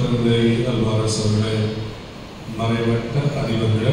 தந்தை அல்வாரஸ் அவர்களே மறைவட்ட அதிபர்களே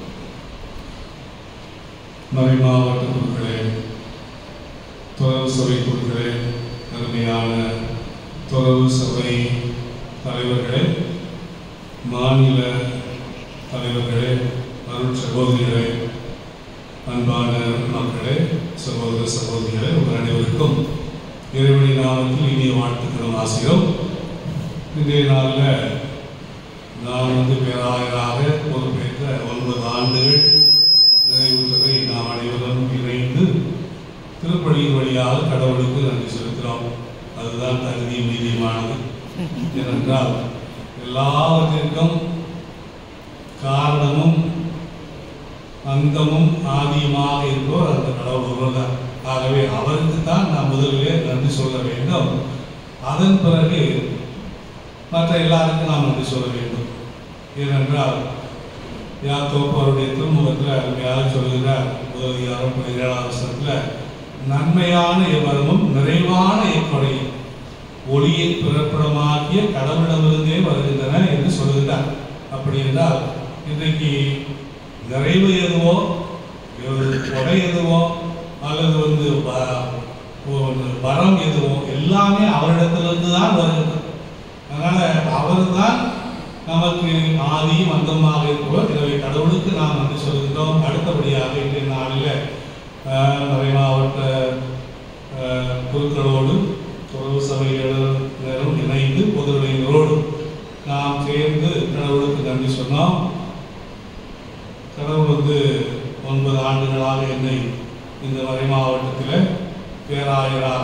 மறைமாவட்ட குழுக்களே துறவு சபை குழுக்களே அருமையான துறவு சபை தலைவர்களே மாநில தலைவர்களே அருள் சகோதரிகளே அன்பான மக்களே சகோதர சகோதரிகளே உங்கள் அனைவருக்கும் இறைவனி நாமத்தில் இனிய வாழ்த்துக்களும் ஆசையும் இன்றைய நாளில் நான் வந்து பேராயராக பொறுப்பேற்ற ஒன்பது ஆண்டுகள் நிறைவுற்றதை நாம் அனைவரும் இணைந்து திருப்பணியின் வழியாக கடவுளுக்கு நன்றி செலுத்துகிறோம் அதுதான் தகுதியும் நீதியுமானது ஏனென்றால் எல்லாவற்றிற்கும் காரணமும் அந்தமும் ஆதியுமாக இருப்பவர் அந்த கடவுள் ஒருவர் தான் ஆகவே அவருக்கு தான் நாம் முதலிலே நன்றி சொல்ல வேண்டும் அதன் பிறகு மற்ற எல்லாருக்கும் நாம் நன்றி சொல்ல வேண்டும் ஏனென்றால் யாத்தோப்பு அவருடைய திருமுகத்தில் அருமையாக சொல்கிறார் முதல் அதிகாரம் பதினேழாம் வருஷத்தில் நன்மையான எவரமும் நிறைவான எக்கொடை ஒளியை பிறப்பிடமாக்கிய கடவுளிடமிருந்தே வருகின்றன என்று சொல்கிறார் அப்படி என்றால் இன்றைக்கு நிறைவு எதுவோ கொடை எதுவோ அல்லது வந்து வ- ஒரு வரம் எதுவோ எல்லாமே அவரிடத்திலிருந்து தான் வருகிறது அதனால அவர் தான் நமக்கு ஆதியும் அந்தமாக இருப்பவர் எனவே கடவுளுக்கு நாம் நன்றி சொல்கின்றோம் அடுத்தபடியாக இன்றைய நாளில் ஆஹ், நிறைய மாவட்ட ஆஹ், குருக்களோடு துறவு சபைகளும் இணைந்து பொது இளைஞரோடு நாம் சேர்ந்து கடவுளுக்கு நன்றி சொன்னோம் கடவுள் வந்து ஒன்பது ஆண்டுகளாக என்னை இந்த மறை மாவட்டத்தில் பேராயராக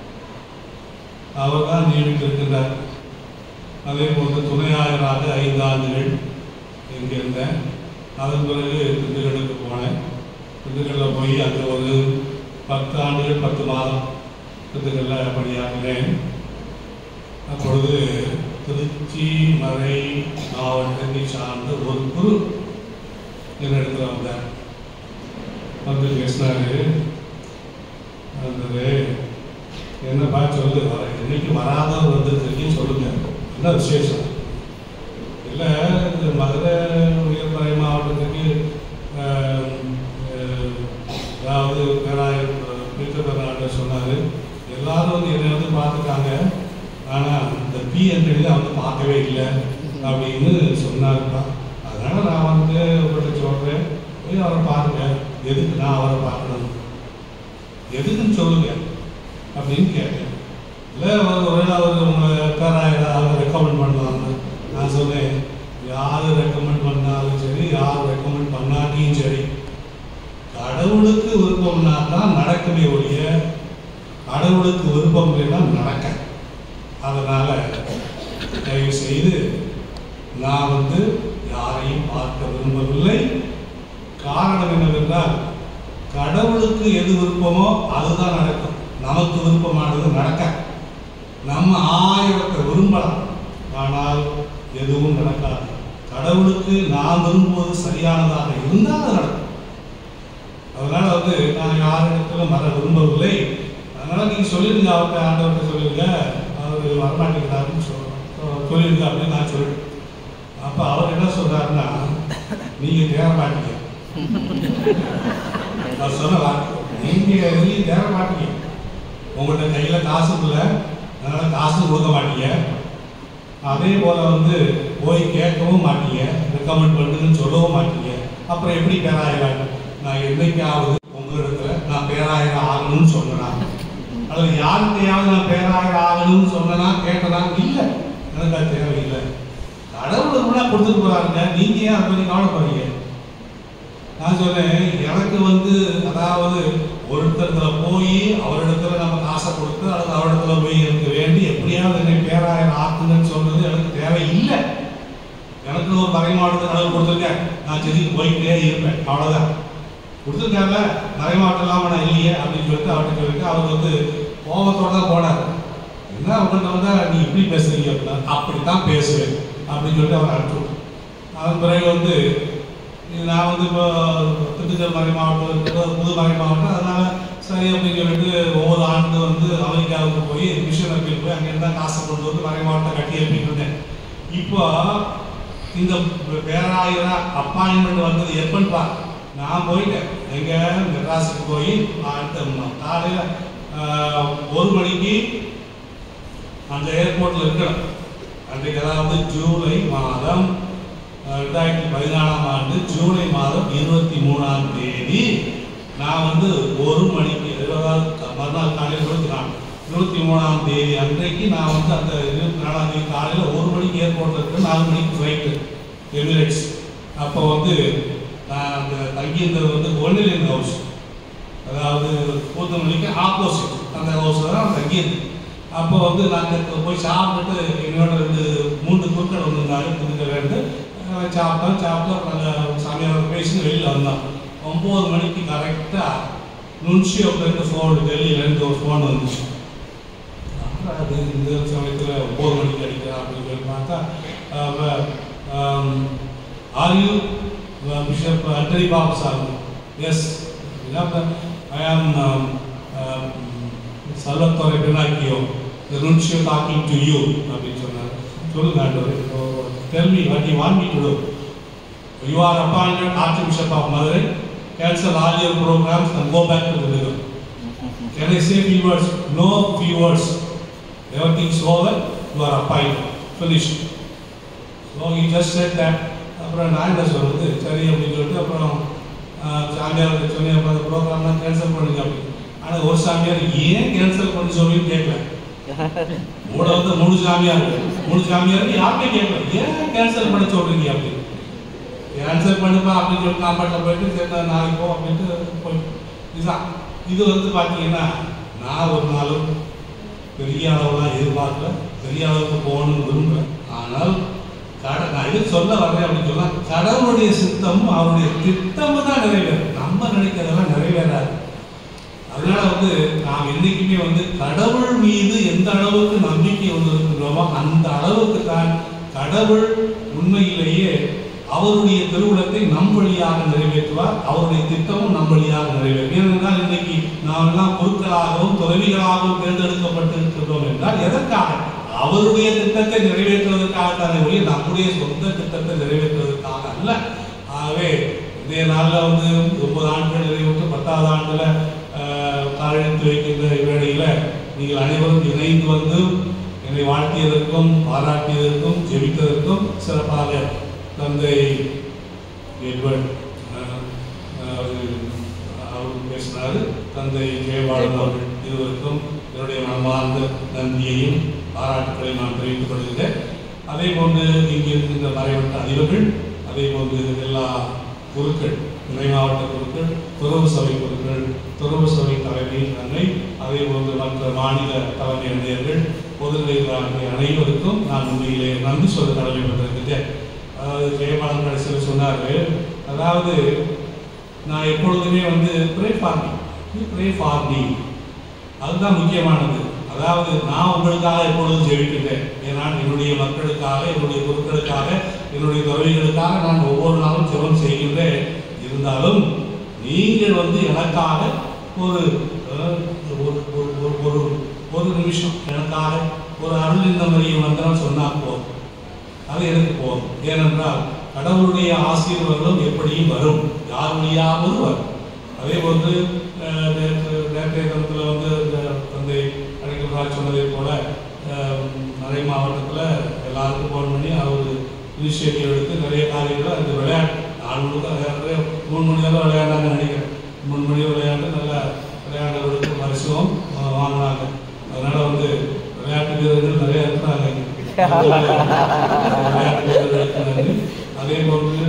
அவர் தான் நியமித்திருக்கின்றார் அதே போன்று துணையாயராக ஐந்து ஆண்டுகள் இங்கே இருந்தேன் அதன் பிறகு திண்டுக்கலுக்கு போனேன் திண்டுக்கல்லில் போய் அங்கே ஒரு பத்து ஆண்டுகள் பத்து மாதம் திண்டுக்கல்லில் பணியாற்றினேன் அப்பொழுது திருச்சி மறை மாவட்டத்தை சார்ந்த ஒரு குரு என்னிடத்துல வந்தார் வந்து பேசினாரு வந்தது என்னப்பா சொல்லு வர இன்னைக்கு வராதவர் வந்திருக்கீங்க சொல்லுங்க என்ன விசேஷம் இல்லை இந்த மதுரை உயர்மறை மாவட்டத்துக்கு ஆஹ், ஆஹ், அதாவது பேராயர் பீட்டர் பெர்னாண்டர் சொன்னார் எல்லாரும் வந்து என்னை வந்து பார்த்துட்டாங்க ஆனால் இந்த பிஎன்டியில் வந்து பார்க்கவே இல்லை அப்படின்னு சொன்னாருப்பா அதனால நான் வந்து உங்கள்கிட்ட சொல்கிறேன் போய் அவரை பாருங்க எதுக்கு நான் அவரை பார்க்கணும் எதுக்குன்னு சொல்லுங்க அப்படின்னு கேட்டேன் இல்லை அவர் ஒரே அவர் உங்களை பேராயரா அவர் ரெக்கமெண்ட் பண்ணுவாங்க நான் சொன்னேன் யார் ரெக்கமெண்ட் பண்ணாலும் சரி யார் ரெக்கமெண்ட் பண்ணாட்டியும் சரி கடவுளுக்கு விருப்பம்னா தான் நடக்குமே ஒழிய கடவுளுக்கு விருப்பம் இல்லைன்னா நடக்க அதனால தயவு செய்து நான் வந்து யாரையும் பார்க்க விரும்பவில்லை காரணம் என்னவென்றால் கடவுளுக்கு எது விருப்பமோ அதுதான் நடக்கும் நமக்கு விருப்பமானது நடக்க நம்ம ஆயிரத்தை விரும்பலாம் ஆனால் எதுவும் நடக்காது கடவுளுக்கு நான் விரும்புவது சரியானதாக இருந்தால் அது நடக்கும் அதனால வந்து நான் யாரிடத்திலும் வர விரும்பவில்லை அதனால நீங்க சொல்லிடுங்க அவர்கிட்ட ஆண்டவர்கிட்ட சொல்லிடுங்க அவர் வரமாட்டேங்கிறாருன்னு சொல்ல சொல்லிடுங்க அப்படின்னு நான் சொல்லிட்டேன் அப்ப அவர் என்ன சொல்றாருன்னா நீங்க தேர மாட்டீங்க அவர் சொன்ன வார்த்தை நீங்க எதுலையும் தேர மாட்டீங்க உங்கள்கிட்ட கையில காசு இல்லை அதனால காசு கொடுக்க மாட்டீங்க அதே போல வந்து போய் கேட்கவும் மாட்டீங்க ரெக்கமெண்ட் பண்ணுங்கன்னு சொல்லவும் மாட்டீங்க அப்புறம் எப்படி பேராயிரம் நான் என்னைக்காவது உங்களிடத்துல நான் பேராயிரம் ஆகணும்னு சொன்னேனா அல்லது யார்கிட்டையாவது நான் பேராயிரம் ஆகணும்னு சொன்னனா கேட்டனா இல்லை எனக்கு அது தேவையில்லை கடவுள் கூட கொடுத்துட்டு போறாருங்க நீங்க ஏன் அதை பத்தி கவலைப்படுறீங்க நான் சொன்னேன் எனக்கு வந்து அதாவது ஒருத்தரத்துல போய் அவரிடத்துல நம்ம காசை கொடுத்து அல்லது அவரிடத்துல போய் எனக்கு வேண்டி எப்படியாவது என்னை பேராயர் ஆக்குங்கன்னு சொல்றது எனக்கு தேவையில்லை எனக்கு ஒரு மறைமாவட்டத்தை கடவுள் கொடுத்துருக்கேன் நான் செடிக்கு போய்கிட்டே இருப்பேன் அவ்வளவுதான் கொடுத்துருக்காங்க மறைமாவட்டம் இல்லாம நான் இல்லையே அப்படின்னு சொல்லிட்டு அவர்கிட்ட சொல்லிட்டு அவர் வந்து கோபத்தோட தான் போனார் என்ன அவங்கள்ட்ட வந்தா நீ இப்படி பேசுறீங்க அப்படின்னா அப்படித்தான் பேசுவேன் அப்படின்னு சொல்லிட்டு அவர் அனுப்பிச்சு விட்டார். அதன் பிறகு வந்து இது நான் வந்து இப்போ திண்டுக்கல் மறை மாவட்டம் இருக்கிறது புது மறை மாவட்டம் அதனால சரி அப்படின்னு சொல்லிட்டு ஒவ்வொரு ஆண்டு வந்து அமெரிக்காவுக்கு போய் மிஷன் அப்பீல் போய் அங்கே இருந்தால் காசை கொண்டு வந்து மறை மாவட்டம் கட்டி எழுப்பிட்டு இருந்தேன் இப்போ இந்த பேராயிர அப்பாயின்மெண்ட் வந்தது எப்பன்னு பா நான் போயிட்டேன் எங்க மெட்ராஸுக்கு போய் அடுத்த காலையில் ஒரு மணிக்கு அந்த ஏர்போர்ட்டில் இருக்கணும் அன்றைக்கு அதாவது ஜூலை மாதம் அஹ், ரெண்டாயிரத்தி பதினாலாம் ஆண்டு ஜூலை மாதம் இருபத்தி மூணாம் தேதி நான் வந்து ஒரு மணிக்கு அதாவது மறுநாள் காலையில் இருபத்தி நாலு இருபத்தி மூணாம் தேதி அன்றைக்கு நான் வந்து அந்த இருபத்தி நாலாம் தேதி காலையில் ஒரு மணிக்கு ஏர்போர்ட்டில் இருக்கு நாலு மணிக்கு ஃப்ளைட்டு எமிரேட்ஸ் அப்போ வந்து நான் அந்த தங்கியிருந்தது வந்து ஒன்னிலியன் ஹவுஸ் அதாவது பூத்தமல்லிக்கு ஆப்போசிட் அந்த ஹவுஸில் தான் தங்கியிருந்தேன் அப்போ வந்து நாங்கள் போய் சாப்பிட்டுட்டு என்னோட ரெண்டு மூன்று குருக்கள் வந்திருந்தாங்க புதுக்கலேருந்து சாப்பிட்டோம் சாப்பிட்டோம் நாங்கள் சாமியார் பேசி வெளியில் வந்தோம் ஒம்பது மணிக்கு கரெக்டாக நுன்ஷியோப்லேருந்து ஃபோன் டெல்லியிலேருந்து ஒரு ஃபோன் வந்துச்சு அப்புறம் அது இந்த சமயத்தில் ஒம்பது மணிக்கு அடிக்கிறா அப்படின்னு சொல்லி பார்த்தா ஆர் யூ பிஷப் அண்டரி Babu sir yes I am Salvatore Pennacchio nuncio talking to you அப்படின்னு சொன்னார் சொல்லுங்க ஆண்டவர் tell me what you want me to do You are appointed Archbishop of Madurai. Cancel all your programs and go back to the river. Can I say few words? No few words. Everything's over. You are appointed. Finished. So he just said that. அப்புறம் நான் என்ன சொல்றது சரி அப்படின்னு சொல்லிட்டு அப்புறம் ஆஹ், சாமியார் சொல்லி அப்புறம் அந்த ப்ரோக்ராம்லாம் கேன்சல் பண்ணுங்க அப்படின்னு ஆனால் ஒரு சாமியார் ஏன் கேன்சல் பண்ணி சொல்லி கேட்கல மூட வந்து மூணு சாமியார் மூணு சாமியார் யாருமே கேட்கல ஏன் கேன்சல் பண்ண சொல்றீங்க அப்படின்னு கேன்சல் பண்ணுப்பா அப்படின்னு சொல்லி காம்பாட்டில் போயிட்டு சரி நான் நாளைக்கு போ அப்படின்ட்டு போய் இதுதான் இது வந்து பார்த்தீங்கன்னா நான் ஒரு நாளும் பெரிய அளவுலாம் எதிர்பார்க்கல பெரிய அளவுக்கு போகணும்னு விரும்புகிறேன் ஆனால் கட நான் எது சொல்ல வர்றேன் அப்படின்னு சொன்னா கடவுளுடைய சித்தம் அவருடைய திட்டம் தான் நிறைவேறும் நம்ம நினைக்கிறதெல்லாம் நிறைவேறாது அதனால வந்து நாம் என்னைக்குமே வந்து கடவுள் மீது எந்த அளவுக்கு நம்பிக்கை வந்திருக்கின்றோமோ அந்த அளவுக்கு தான் கடவுள் உண்மையிலேயே அவருடைய திருவுளத்தை நம் வழியாக நிறைவேற்றுவார் அவருடைய திட்டமும் நம் வழியாக நிறைவேறும் ஏனென்றால் இன்னைக்கு நாம் எல்லாம் குருக்களாகவும் துறவிகளாகவும் தேர்ந்தெடுக்கப்பட்டிருக்கிறோம் என்றால் எதற்காக அவருடைய திட்டத்தை நிறைவேற்றுவதற்காகத்தானே ஒழிய நம்முடைய சொந்த திட்டத்தை நிறைவேற்றுவதற்காக அல்ல ஆகவே இதே நாளில் வந்து ஒன்பது ஆண்டுகள் நிறைவேற்று பத்தாவது ஆண்டுல ஆஹ், காலெழுத்து வைக்கின்ற இவ்வேளையில நீங்கள் அனைவரும் இணைந்து வந்து என்னை வாழ்த்தியதற்கும் பாராட்டியதற்கும் ஜெபித்ததற்கும் சிறப்பாக தந்தை எட்வர்ட் ஆஹ், ஆஹ், அவர் பேசினார் தந்தை ஜெயபாலன் அவர்கள் இருவருக்கும் என்னுடைய மனமார்ந்த நன்றியையும் பாராட்டுகளையும் நான் தெரிவித்துக் கொள்கிறேன் அதே போன்று இங்கு இருக்கின்ற மறைவட்ட அதிபர்கள் அதே போன்று எல்லா குருக்கள் துணை மாவட்ட குருக்கள் துறவு சபை குருக்கள் துறவு சபை தலைமை அன்னை அதே போன்று மற்ற மாநில தலைமை அன்னையர்கள் பொதுநிலைகள் ஆகிய அனைவருக்கும் நான் உண்மையிலே நன்றி சொல்ல கடமைப்பட்டிருக்கிறேன் அதாவது ஜெயபாலன் கடைசியில் சொன்னார் அதாவது நான் எப்பொழுதுமே வந்து pray for me pray for me அதுதான் முக்கியமானது அதாவது நான் உங்களுக்காக எப்பொழுதும் ஜெபிக்கின்றேன் ஏன்னா என்னுடைய மக்களுக்காக என்னுடைய குருக்களுக்காக என்னுடைய துறவிகளுக்காக நான் ஒவ்வொரு நாளும் ஜெபம் செய்கின்றேன் இருந்தாலும் நீங்கள் வந்து எனக்காக ஒரு அஹ், ஒரு ஒரு- ஒரு- ஒரு ஒரு நிமிஷம் எனக்காக ஒரு அருள் இந்த மாதிரி மந்திரம் சொன்னால் போதும் அது எனக்கு போதும் ஏனென்றால் கடவுளுடைய ஆசீர்வாதம் எப்படியும் வரும் யார் வழியாவது வரும் அதே போன்று அஹ், நேற்று நேற்றைய தினத்தில் வந்து இந்த தந்தை அழைக்கப்படாது சொன்னதை போல அஹ், மறை மாவட்டத்தில் எல்லாருக்கும் ஃபோன் பண்ணி அவர் இனிஷியேட்டிவ் எடுத்து நிறைய காரியங்கள் அந்த விளையாட்டு நாலு முழுக்க விளையாடுற மூணு மணி நேரம் விளையாண்டாங்க நினைக்கிறேன் மூணு மணி விளையாண்டு நல்ல விளையாடுறவர்களுக்கு பரிசும் அஹ், வாங்கினாங்க அதனால வந்து விளையாட்டு வீரர்கள் நிறைய இருக்கிறாங்க இங்க. விளையாட்டு வீரர்களுக்கு நன்றி. அதே போன்று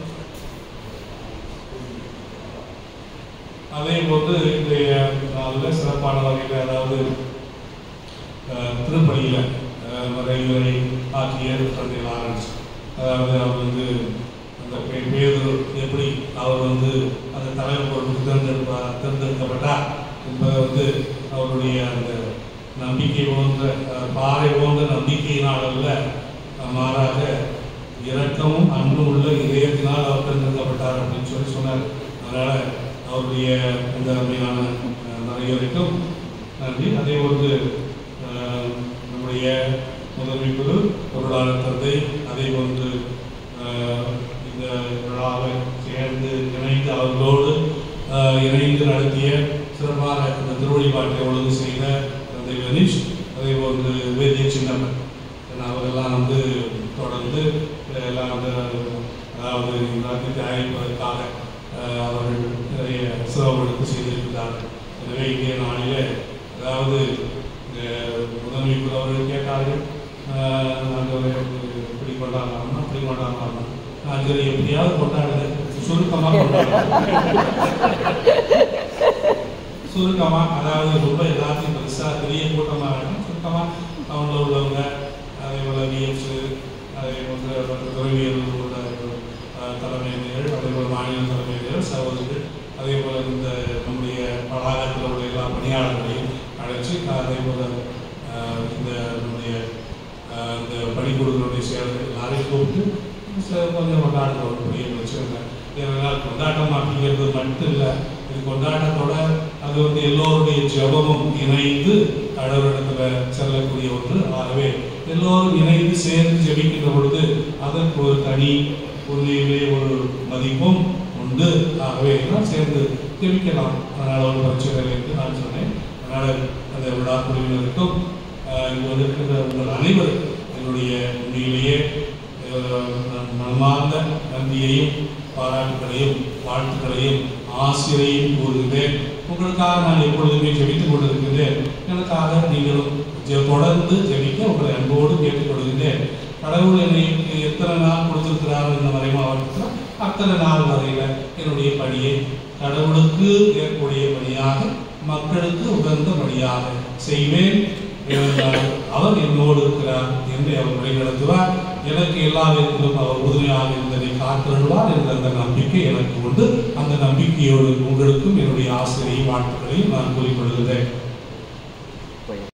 அதே போன்று இன்றைய நாளில் சிறப்பான வகையில் அதாவது அஹ், திருப்பணியில் அஹ், மறைவுரை ஆற்றிய தந்தை லாரன்ஸ் அதாவது அவர் வந்து அந்த பே- பேரு எப்படி அவர் வந்து அந்த தலைவர் பொறுப்புக்கு தேர்ந்தெடுப்பா தேர்ந்தெடுக்கப்பட்டார் என்பதை வந்து அவருடைய அந்த நம்பிக்கை போன்ற அஹ், பாறை போன்ற நம்பிக்கையினால் அல்ல அஹ், மாறாக இரக்கமும் அன்பும் உள்ள இதயத்தினால் அவர் தேர்ந்தெடுக்கப்பட்டார் அப்படின்னு சொல்லி சொன்னார் அதனால அவருடைய இந்த அருமையான அஹ், மறைவுரைக்கும் நன்றி அதே போன்று அஹ், நம்முடைய முதன்மை குரு பொருளாளர் தந்தை அதே போன்று ஆஹ், இந்த விழாவை சேர்ந்து இணைந்து அவர்களோடு ஆஹ், இணைந்து நடத்திய சிறப்பான இந்த திருவழிபாட்டை ஒழுங்கு செய்த தந்தை கணேஷ் அதே போன்று வேதிய சின்னப்பன் ஏன்னா அவரெல்லாம் வந்து தொடர்ந்து அஹ், எல்லாம் வந்து அதாவது இந்த தயாரிப்பதற்காக அஹ், அவர்கள் நிறைய சிரமங்களுக்கு செய்திருக்கிறார்கள் எனவே இன்றைய நாளிலே அதாவது அஹ், முதன்மை குரு அவர்கள் கேட்டார்கள் அஹ், நாங்கள் இப்படி கொண்டாடலாம்னா அப்படி கொண்டாடலாம்னா நான் சரி எப்படியாவது கொண்டாடுது சுருக்கமாக கொண்டாடுறேன் சுருக்கமா அதாவது ரொம்ப எல்லாத்தையும் பெருசா பெரிய கூட்டமா வேணும் சுருக்கமா அவங்க உள்ளவங்க அதே போல விஎஃப்ஸ் அதே போன்ற துறவியல் உள்ள அஹ், தலைமையினர் அதே போல மாநில தலைமையினர் சகோதரர்கள் அதே போல இந்த நம்முடைய வளாகத்தில் உள்ள எல்லா பணியாளர்களையும் அழைச்சு அதே போல அஹ், இந்த நம்முடைய அஹ், இந்த பணிக்குழுக்களுடைய செயலர்கள் எல்லாரையும் கூப்பிட்டு ச- கொஞ்சம் கொண்டாடுறோம் ஒரு பெரிய வச்சுருந்தேன் ஏன்னா கொண்டாட்டம் அப்படிங்கிறது மட்டும் இல்லை இது கொண்டாட்டத்தோட அது வந்து எல்லோருடைய ஜெபமும் இணைந்து கடவுளிடத்துல செல்லக்கூடிய ஒன்று ஆகவே எல்லோரும் இணைந்து சேர்ந்து ஜெபிக்கின்ற பொழுது அதற்கு ஒரு தனி உண்மையிலே ஒரு மதிப்பும் உண்டு ஆகவே எல்லாம் சேர்ந்து ஜெபிக்கலாம் அதனால் ஒரு பிரச்சனை இல்லை என்று நான் சொன்னேன் அதனால் அந்த விழா குழுவினருக்கும் ஆஹ், இங்கு வந்திருக்கின்ற உங்கள் அனைவருக்கும் என்னுடைய உண்மையிலேயே ஆஹ், நான் மனமார்ந்த நன்றியையும் பாராட்டுகளையும் வாழ்த்துக்களையும் ஆசிரியையும் கூறுகின்றேன் உங்களுக்காக நான் எப்பொழுதுமே ஜெபித்துக் கொண்டிருக்கின்றேன் எனக்காக நீங்களும் ஜெ- தொடர்ந்து ஜெபிக்க உங்களை அன்போடு கேட்டுக்கொள்கின்றேன் கடவுள் என்னை எத்தனை நாள் கொடுத்திருக்கிறார் இந்த வரை மாவட்டத்தில் அத்தனை நாள் வரையில என்னுடைய பணியை கடவுளுக்கு ஏற்புடைய பணியாக மக்களுக்கு உகந்த பணியாக செய்வேன் ஏனென்றால் அவர் என்னோடு இருக்கிறார் என்னை அவர் வழிநடத்துவார் எனக்கு எல்லா விதத்திலும் அவர் உறுதுணையாக இருந்ததை காத்திருவார் என்ற அந்த நம்பிக்கை எனக்கு உண்டு அந்த நம்பிக்கையோடு உங்களுக்கும் என்னுடைய ஆசிரியை வாழ்த்துக்களையும் நான் கூறிக்கொள்கிறேன்